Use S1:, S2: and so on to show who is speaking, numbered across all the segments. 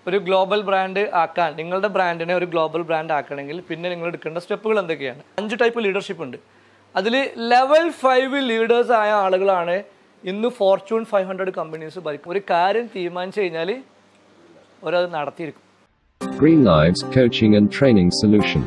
S1: ഒരു global brand ആക്കാൻ നിങ്ങളുടെ ബ്രാൻഡിനെ ഒരു ഗ്ലോബൽ ബ്രാൻഡ് ആക്കണമെങ്കിൽ പിന്നെ നിങ്ങൾ എടുക്കേണ്ട സ്റ്റെപ്പുകൾ എന്തൊക്കെയാണ് അഞ്ച് ടൈപ്പ് ലീഡർഷിപ്പ് ഉണ്ട് അതിൽ ലെവൽ ഫൈവ് ലീഡേഴ്സ് ആയ ആളുകളാണ് ഇന്ന് ഫോർച്യൂൺ ഫൈവ് ഹൺഡ്രഡ് കമ്പനീസ് ഭരിക്കും ഒരു കാര്യം തീരുമാനിച്ചു കഴിഞ്ഞാൽ അവരത് നടത്തിയിരിക്കും
S2: Green Lives Coaching and Training Solution.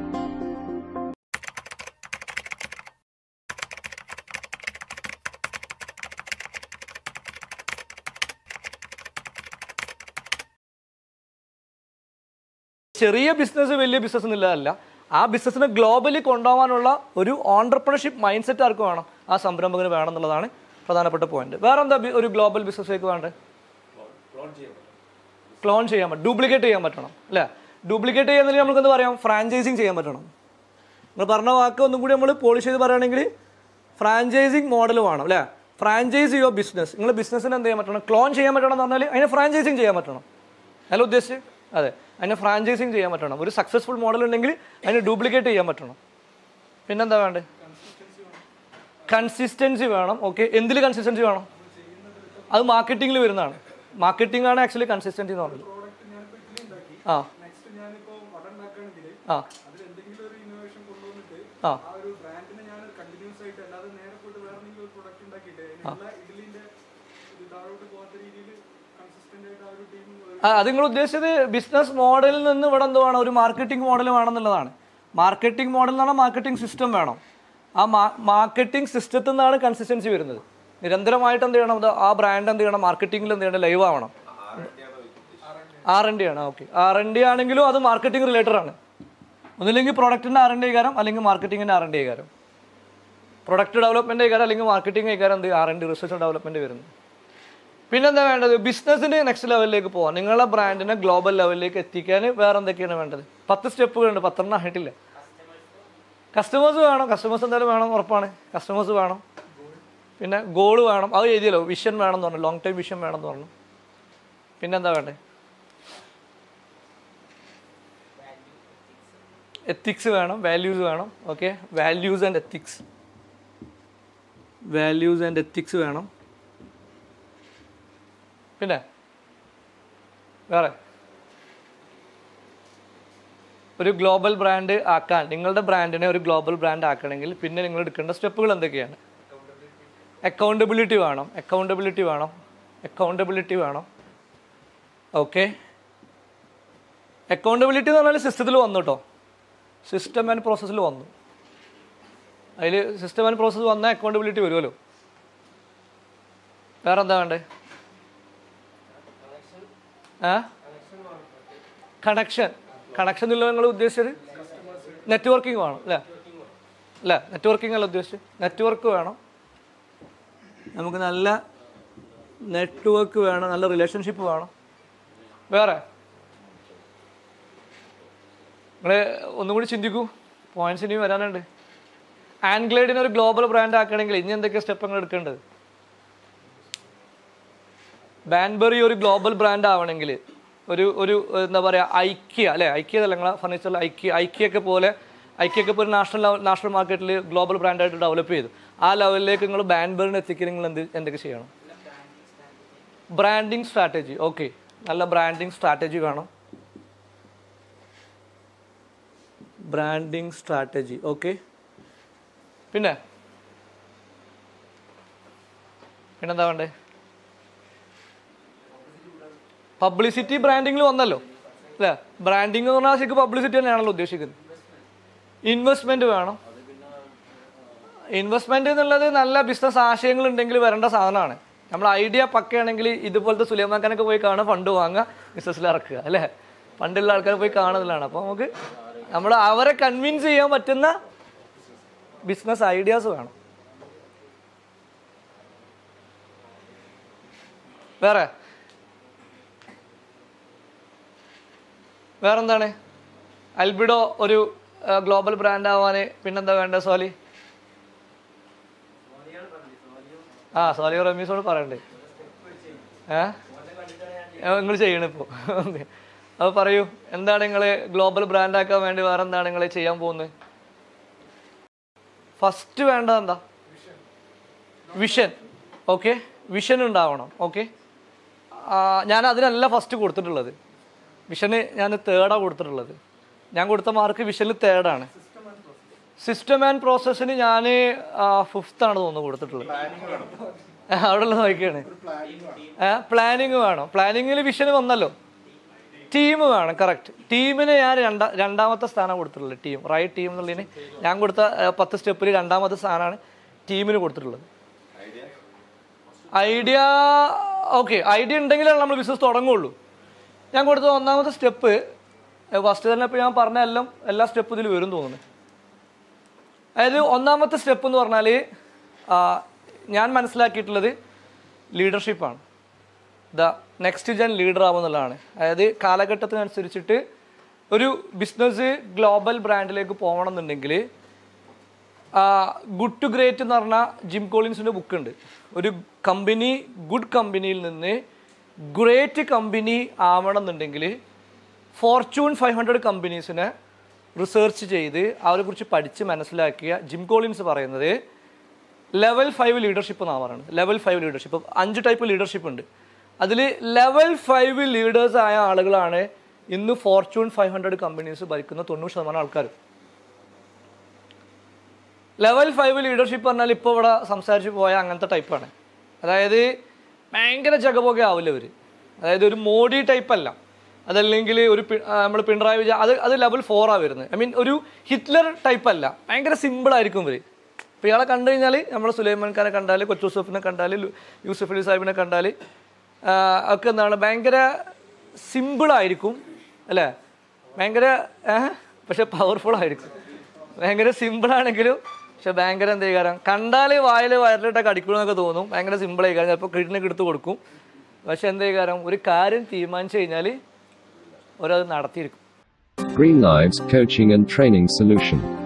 S1: ചെറിയ ബിസിനസ് വലിയ ബിസിനസ് എന്നുള്ളതല്ല ആ ബിസിനസ്സിനെ ഗ്ലോബലി കൊണ്ടുപോകാനുള്ള ഒരു ഓണ്ടർപ്രണർഷിപ്പ് മൈൻഡ് സെറ്റ് ആർക്ക് വേണം ആ സംരംഭകന് വേണം എന്നുള്ളതാണ് പ്രധാനപ്പെട്ട പോയിന്റ് വേറെ എന്താ ബി- ഒരു ഗ്ലോബൽ ബിസിനസ്സിലേക്ക് വേണ്ടത് ക്ലോൺ ചെയ്യാൻ പറ്റും ഡ്യൂപ്ലിക്കേറ്റ് ചെയ്യാൻ പറ്റണം അല്ലേ ഡ്യൂപ്ലിക്കേറ്റ് ചെയ്യുന്നതിന് നമുക്ക് എന്താ പറയാം ഫ്രാഞ്ചൈസിങ് ചെയ്യാൻ പറ്റണം നിങ്ങൾ പറഞ്ഞ വാക്ക് ഒന്നും കൂടി നമ്മൾ പോളിഷ് ചെയ്ത് പറയുകയാണെങ്കിൽ ഫ്രാഞ്ചൈസിങ് മോഡൽ വേണം അല്ലേ ഫ്രാഞ്ചൈസ് യുവർ ബിസിനസ് നിങ്ങൾ ബിസിനസ്സിന് എന്ത് ചെയ്യാൻ പറ്റണം ക്ലോൺ ചെയ്യാൻ പറ്റണം എന്ന് പറഞ്ഞാൽ അതിനെ ഫ്രാഞ്ചൈസിങ് ചെയ്യാൻ പറ്റണം അല്ല ഉദ്ദേശിച്ച് അതെ അതിനെ ഫ്രാഞ്ചൈസിങ് ചെയ്യാൻ പറ്റണം ഒരു സക്സസ്ഫുൾ മോഡൽ ഉണ്ടെങ്കിൽ അതിനെ ഡ്യൂപ്ലിക്കേറ്റ് ചെയ്യാൻ പറ്റണം പിന്നെന്താ വേണ്ടത് കൺസിസ്റ്റൻസി വേണം ഓക്കെ എന്തിൽ കൺസിസ്റ്റൻസി വേണം അത് മാർക്കറ്റിംഗിൽ വരുന്നതാണ് മാർക്കറ്റിംഗ് ആണ് ആക്ച്വലി കൺസിസ്റ്റൻസി എന്ന് പറയുന്നത് ആ
S3: നെക്സ്റ്റ് ഞാനിപ്പോ വട ഉണ്ടാക്കുകയാണെങ്കിൽ
S1: ആ
S3: അതിൽ എന്തെങ്കിലും ഒരു ഇന്നോവേഷൻ കൊണ്ടുവന്നിട്ട്
S1: ആ
S3: ആ ഒരു ബ്രാൻഡിനെ ഞാൻ കണ്ടിന്യൂസ് ആയിട്ട് അല്ലാതെ നേരെ പോയിട്ട് വേറെ എന്തെങ്കിലും ഒരു പ്രൊഡക്റ്റ് ഉണ്ടാക്കിയിട്ട് അതിനുള്ള ഇഡലിന്റെ ഇത് താഴോട്ട് പോകാത്ത രീതിയിൽ കൺസിസ്റ്റന്റ് ആയിട്ട് ആ ഒരു ടീം
S1: ആ, അത് നിങ്ങൾ ഉദ്ദേശിച്ചത് ബിസിനസ് മോഡലിൽ നിന്ന് ഇവിടെ എന്ത് വേണം ഒരു മാർക്കറ്റിംഗ് മോഡൽ വേണമെന്നുള്ളതാണ് മാർക്കറ്റിംഗ് മോഡൽ എന്ന് പറഞ്ഞാൽ മാർക്കറ്റിംഗ് സിസ്റ്റം വേണം ആ മാർക്കറ്റിംഗ് സിസ്റ്റത്തിൽ നിന്നാണ് കൺസിസ്റ്റൻസി വരുന്നത് നിരന്തരമായിട്ട് എന്ത് ചെയ്യണം ഇത് ആ ബ്രാൻഡ് എന്ത് ചെയ്യണം മാർക്കറ്റിംഗിൽ എന്ത് ചെയ്യണം ലൈവ് ആവണം ആർ എൻ ഡി ആണ് ഓക്കെ ആർ എൻ ഡി ആണെങ്കിലും അത് മാർക്കറ്റിംഗ് റിലേറ്റഡ് ആണ് ഒന്നില്ലെങ്കിൽ പ്രൊഡക്റ്റിന്റെ ആർ എൻ ഡി കാരം അല്ലെങ്കിൽ മാർക്കറ്റിംഗിന്റെ ആർ എൻ ഡി കാരം പ്രൊഡക്റ്റ് ഡെവലപ്മെന്റ് കാരം അല്ലെങ്കിൽ മാർക്കറ്റിംഗ് കാരം എന്ത് R N D research development വരുന്നത് പിന്നെന്താ വേണ്ടത് ബിസിനസ്സിന്റെ നെക്സ്റ്റ് ലെവലിലേക്ക് പോകാം നിങ്ങളുടെ ബ്രാൻഡിനെ ഗ്ലോബൽ ലെവലിലേക്ക് എത്തിക്കാൻ വേറെ എന്തൊക്കെയാണ് വേണ്ടത് പത്ത് സ്റ്റെപ്പുകളുണ്ട് പത്തെണ്ണം ആയിട്ടില്ല കസ്റ്റമേഴ്സ് വേണം കസ്റ്റമേഴ്സ് എന്തായാലും വേണം ഉറപ്പാണ് കസ്റ്റമേഴ്സ് വേണം പിന്നെ ഗോൾ വേണം അത് എഴുതിയല്ലോ വിഷൻ വേണം എന്ന് പറഞ്ഞു ലോങ് ടൈം വിഷൻ വേണം എന്ന് പറഞ്ഞു പിന്നെന്താ വേണ്ടേ എത്തിക്സ് വേണം വാല്യൂസ് വേണം okay values and ethics values and ethics വേണം പിന്നെ വേറെ ഒരു ഗ്ലോബൽ ബ്രാൻഡ് ആക്കാൻ നിങ്ങളുടെ ബ്രാൻഡിനെ ഒരു ഗ്ലോബൽ ബ്രാൻഡ് ആക്കണമെങ്കിൽ പിന്നെ നിങ്ങൾ എടുക്കേണ്ട സ്റ്റെപ്പുകൾ എന്തൊക്കെയാണ് അക്കൗണ്ടബിലിറ്റി വേണം അക്കൗണ്ടബിലിറ്റി വേണം അക്കൗണ്ടബിലിറ്റി വേണം ഓക്കെ അക്കൗണ്ടബിലിറ്റി എന്ന് പറഞ്ഞാൽ സിസ്റ്റത്തിൽ വന്നു കേട്ടോ സിസ്റ്റം ആൻഡ് പ്രോസസ്സിൽ വന്നു അതിൽ സിസ്റ്റം ആൻഡ് പ്രോസസ്സ് വന്നാൽ അക്കൗണ്ടബിലിറ്റി വരുമല്ലോ വേറെ എന്താ വേണ്ടേ ആ കണക്ഷൻ കണക്ഷൻ ഇല്ല നിങ്ങൾ ഉദ്ദേശിച്ചത് നെറ്റ്വർക്കിംഗ് വേണം അല്ലേ അല്ല നെറ്റ്വർക്കിംഗ് അല്ല ഉദ്ദേശിച്ചത് നെറ്റ്വർക്ക് വേണം നമുക്ക് നല്ല നെറ്റ്വർക്ക് വേണം നല്ല റിലേഷൻഷിപ്പ് വേണം വേറെ നിങ്ങൾ ഒന്നും കൂടി ചിന്തിക്കൂ പോയിന്റ്സ് ഇനിയും വരാനുണ്ട് ആൻഗ്ലേഡിനെ ഒരു ഗ്ലോബൽ ബ്രാൻഡ് ആക്കണമെങ്കിൽ ഇനി എന്തൊക്കെ സ്റ്റെപ്പ് നിങ്ങൾ എടുക്കേണ്ടത് ബാൻബറി ഒരു ഗ്ലോബൽ ബ്രാൻഡ് ആവണമെങ്കിൽ ഒരു ഒരു എന്താ പറയുക ഐക്യ അല്ലേ ഐക്യ അല്ല നിങ്ങളെ ഫർണിച്ചറിൽ ഐക്യ ഐക്യൊക്കെ പോലെ ഐക്യൊക്കെ ഇപ്പോൾ ഒരു നാഷണൽ ലെവൽ നാഷണൽ മാർക്കറ്റിൽ ഗ്ലോബൽ ബ്രാൻഡായിട്ട് ഡെവലപ്പ് ചെയ്തു ആ ലെവലിലേക്ക് നിങ്ങൾ ബാൻബറിനെ എത്തിക്കാൻ നിങ്ങൾ എന്ത് എന്തൊക്കെ ചെയ്യണം ബ്രാൻഡിങ് സ്ട്രാറ്റജി ഓക്കെ നല്ല ബ്രാൻഡിങ് സ്ട്രാറ്റജി വേണം ബ്രാൻഡിങ് സ്ട്രാറ്റജി ഓക്കെ പിന്നെ പിന്നെന്താ വേണ്ടേ പബ്ലിസിറ്റി ബ്രാൻഡിങ്ങിൽ വന്നല്ലോ അല്ലേ ബ്രാൻഡിങ് എന്ന് പറഞ്ഞാൽ ശരിക്കും പബ്ലിസിറ്റി തന്നെയാണല്ലോ ഉദ്ദേശിക്കുന്നത് ഇൻവെസ്റ്റ്മെന്റ് വേണം ഇൻവെസ്റ്റ്മെന്റ് എന്നുള്ളത് നല്ല ബിസിനസ് ആശയങ്ങൾ ഉണ്ടെങ്കിൽ വരേണ്ട സാധനമാണ് നമ്മൾ ഐഡിയ പക്കയാണെങ്കിൽ ഇതുപോലത്തെ സുലൈമാൻ ഖാനൊക്കെ പോയി കാണുക ഫണ്ട് വാങ്ങുക ബിസിനസ്സിൽ ഇറക്കുക അല്ലേ പണ്ടുള്ള ആൾക്കാർ പോയി കാണുന്നതാണ് അപ്പോൾ നമുക്ക് നമ്മൾ അവരെ കൺവിൻസ് ചെയ്യാൻ പറ്റുന്ന ബിസിനസ് ഐഡിയാസ് വേണം വേറെ വേറെന്താണ് അൽബിഡോ ഒരു ഗ്ലോബൽ ബ്രാൻഡ് ആവാൻ പിന്നെന്താ വേണ്ടത് സോലി ആ സോലി റമീസോട് പറയണ്ടേ ഏ നിങ്ങൾ ചെയ്യണിപ്പോ അപ്പോൾ പറയൂ എന്താണ് നിങ്ങൾ ഗ്ലോബൽ ബ്രാൻഡ് ആക്കാൻ വേണ്ടി വേറെ എന്താണ് നിങ്ങൾ ചെയ്യാൻ പോകുന്നത് ഫസ്റ്റ് വേണ്ടത് എന്താ വിഷൻ ഓക്കെ വിഷൻ ഉണ്ടാവണം ഓക്കെ ഞാൻ അതിനല്ല ഫസ്റ്റ് കൊടുത്തിട്ടുള്ളത് വിഷന് ഞാൻ തേർഡാണ് കൊടുത്തിട്ടുള്ളത് ഞാൻ കൊടുത്ത മാർക്ക് വിഷനിൽ തേർഡാണ് സിസ്റ്റം ആൻഡ് പ്രോസസ്സിന് ഞാൻ ഫിഫ്ത്ത് ആണ് തോന്നുന്നു കൊടുത്തിട്ടുള്ളത് ആ, അവിടെ ഉള്ളത് നോക്കിയാണ് പ്ലാനിങ് വേണം പ്ലാനിങ്ങിൽ വിഷന് വന്നല്ലോ ടീം വേണം കറക്റ്റ് ടീമിന് ഞാൻ രണ്ടാ രണ്ടാമത്തെ സ്ഥാനം കൊടുത്തിട്ടുള്ളത് ടീം റൈറ്റ് ടീം എന്നുള്ളതിന് ഞാൻ കൊടുത്ത ആ, പത്ത് സ്റ്റെപ്പിൽ രണ്ടാമത്തെ സ്ഥാനമാണ് ടീമിന് കൊടുത്തിട്ടുള്ളത് ഐഡിയ ഓക്കെ ഐഡിയ ഉണ്ടെങ്കിലാണ് നമ്മൾ ബിസിനസ് തുടങ്ങുള്ളൂ ഞാൻ കൊടുത്ത ഒന്നാമത്തെ സ്റ്റെപ്പ് ഫസ്റ്റ് തന്നെ ഇപ്പോൾ ഞാൻ പറഞ്ഞ എല്ലാം എല്ലാ സ്റ്റെപ്പ് ഇതിൽ വരും തോന്നുന്നു അതായത് ഒന്നാമത്തെ സ്റ്റെപ്പ് എന്ന് പറഞ്ഞാൽ ഞാൻ മനസ്സിലാക്കിയിട്ടുള്ളത് ലീഡർഷിപ്പാണ് ദ നെക്സ്റ്റ് ജൻ ലീഡർ ആവുന്നുള്ളതാണ് അതായത് കാലഘട്ടത്തിനനുസരിച്ചിട്ട് ഒരു ബിസിനസ് ഗ്ലോബൽ ബ്രാൻഡിലേക്ക് പോകണം എന്നുണ്ടെങ്കിൽ ഗുഡ് ടു ഗ്രേറ്റ് എന്ന് പറഞ്ഞ ജിം കോളിൻസിൻ്റെ ബുക്ക് ഉണ്ട് ഒരു കമ്പനി ഗുഡ് കമ്പനിയിൽ നിന്ന് ഗ്രേറ്റ് കമ്പനി ആവണം എന്നുണ്ടെങ്കിൽ ഫോർച്യൂൺ ഫൈവ് ഹൺഡ്രഡ് കമ്പനീസിനെ റിസർച്ച് ചെയ്ത് അവരെക്കുറിച്ച് പഠിച്ച് മനസ്സിലാക്കിയ ജിം കോളിൻസ് പറയുന്നത് ലെവൽ ഫൈവ് ലീഡർഷിപ്പ് എന്നാണ് പറയുന്നത് ലെവൽ ഫൈവ് ലീഡർഷിപ്പ് അഞ്ച് ടൈപ്പ് ലീഡർഷിപ്പ് ഉണ്ട് അതിൽ ലെവൽ ഫൈവ് ലീഡേഴ്സ് ആയ ആളുകളാണ് ഇന്ന് ഫോർച്യൂൺ ഫൈവ് ഹൺഡ്രഡ് കമ്പനീസ് ഭരിക്കുന്ന തൊണ്ണൂറ് ശതമാനം ആൾക്കാർ ലെവൽ ഫൈവ് ലീഡർഷിപ്പ് പറഞ്ഞാൽ ഇപ്പോൾ ഇവിടെ സംസാരിച്ച് പോയ അങ്ങനത്തെ ടൈപ്പാണ് അതായത് ഭയങ്കര ജഗപോക ആവില്ല ഇവർ അതായത് ഒരു മോഡി ടൈപ്പ് അല്ല അതല്ലെങ്കിൽ ഒരു നമ്മൾ പിണറായി വിജയൻ അത് അത് ലെവൽ ഫോറാണ് വരുന്നത് ഐ മീൻ ഒരു ഹിറ്റ്ലർ ടൈപ്പ് അല്ല ഭയങ്കര സിമ്പിൾ ആയിരിക്കും ഇവർ ഇപ്പോൾ ഇയാളെ കണ്ടു കഴിഞ്ഞാൽ നമ്മൾ സുലൈമാൻ ഖാനെ കണ്ടാൽ കൊച്ചൂസഫിനെ കണ്ടാൽ ലു- യൂസഫ് അലി സാഹിബിനെ കണ്ടാൽ ഒക്കെ എന്താണ് ഭയങ്കര സിമ്പിളായിരിക്കും അല്ലേ ഭയങ്കര ഏഹ്, പക്ഷെ പവർഫുൾ ആയിരിക്കും ഭയങ്കര സിമ്പിൾ ആണെങ്കിലും പക്ഷെ ഭയങ്കര എന്ത് ചെയ്യാരം കണ്ടാൽ വായിൽ വയറിലിട്ടൊക്കെ അടിക്കണമെന്നൊക്കെ തോന്നും ഭയങ്കര സിമ്പിൾ ആയിക്കാരം ചിലപ്പോൾ കിഡ്നിക്ക് എടുത്ത് കൊടുക്കും പക്ഷെ എന്ത് ചെയ്യാരം ഒരു കാര്യം തീരുമാനിച്ചു കഴിഞ്ഞാൽ അവരത് നടത്തിയിരിക്കും
S2: Green Lives Coaching and Training Solution.